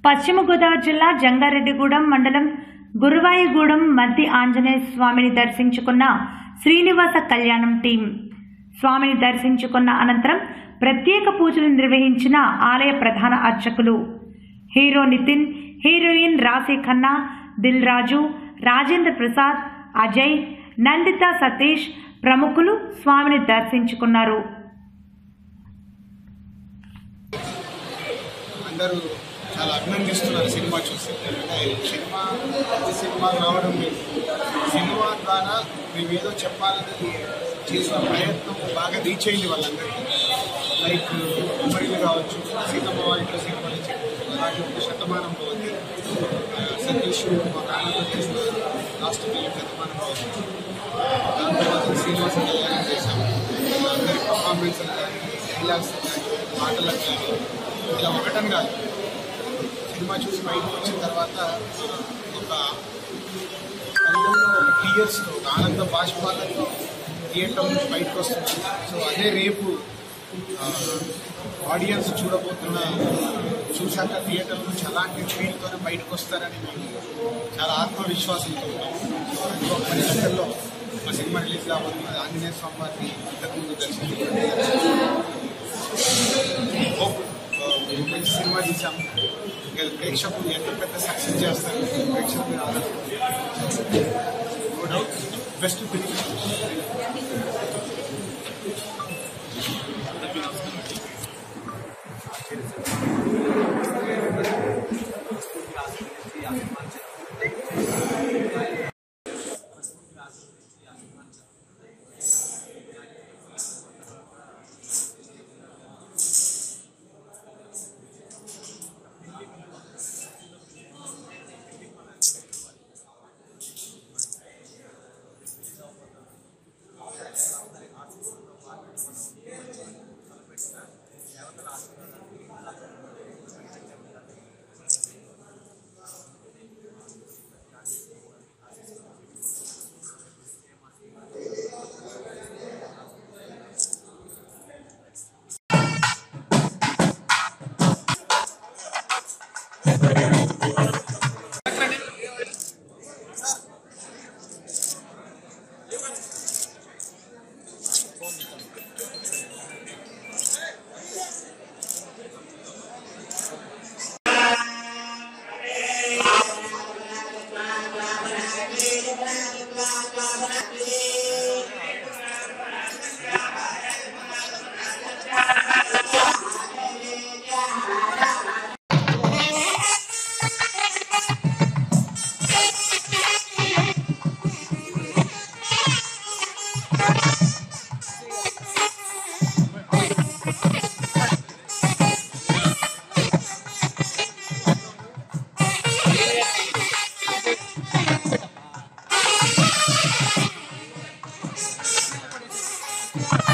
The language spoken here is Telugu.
పశ్చిమ గోదావరి జిల్లా జంగారెడ్డిగూడెం మండలం గురువాయిగూడెం మద్ది ఆంజనేయ స్వామిని దర్శించుకున్న శ్రీనివాస కళ్యాణం టీం స్వామిని దర్శించుకున్న అనంతరం ప్రత్యేక పూజలు నిర్వహించిన ఆలయ ప్రధాన అర్చకులు హీరో నితిన్ హీరోయిన్ రాశి ఖన్నా దిల్ రాజు రాజేంద్ర ప్రసాద్ అజయ్ నందిత సతీష్ ప్రముఖులు స్వామిని దర్శించుకున్నారు అందరూ చాలా అభినందిస్తున్నారు సినిమా చూసి అంటే సినిమా ఈ సినిమా రావడం లేదు సినిమా ద్వారా మేము ఏదో చెప్పాలని చేసిన ప్రయత్నం బాగా రీచ్ అయింది వాళ్ళందరికీ లైక్ అమరిలు కావచ్చు సీతమ్మ వాళ్ళ సినిమా నుంచి అలాగే ఒక శతమానం ఉంది ఆ, సతీష్ మా కాలంలో చేసిన లాస్ట్ ఫిలిం శతమానం అవుతుంది దాని తర్వాత శ్రీనివాస కళ్యాణం చేశాము అందరి పర్ఫార్మెన్స్ కానీ డైలాగ్స్ కానీ మాటలకు కానీ ఇలా ఒకటని కాదు సినిమా చూసి బయటకు వచ్చిన తర్వాత ఒక కళ్ళల్లో ఒక టీయర్స్తో ఒక ఆనంద బాష్పాలతో థియేటర్ నుంచి బయటకు వస్తుంది సో అదే రేపు ఆడియన్స్ చూడబోతున్న చూశాక థియేటర్ నుంచి అలాంటి ఫీల్తోనే బయటకు వస్తారని మేము చాలా ఆత్మవిశ్వాసంతో ఉన్నాం సో ఇంకో పది గంటల్లో మా సినిమా రిలీజ్ కాబోతున్నది ఆంజనేయ స్వామి వారిని ఇంతకుముందు దర్శించుకోవడం హోప్ మంచి సినిమా తీసాము ఇంకా ప్రేక్షకులు ఎంత పెద్ద సక్సెస్ చేస్తారు ప్రేక్షకులు no doubt best film Thank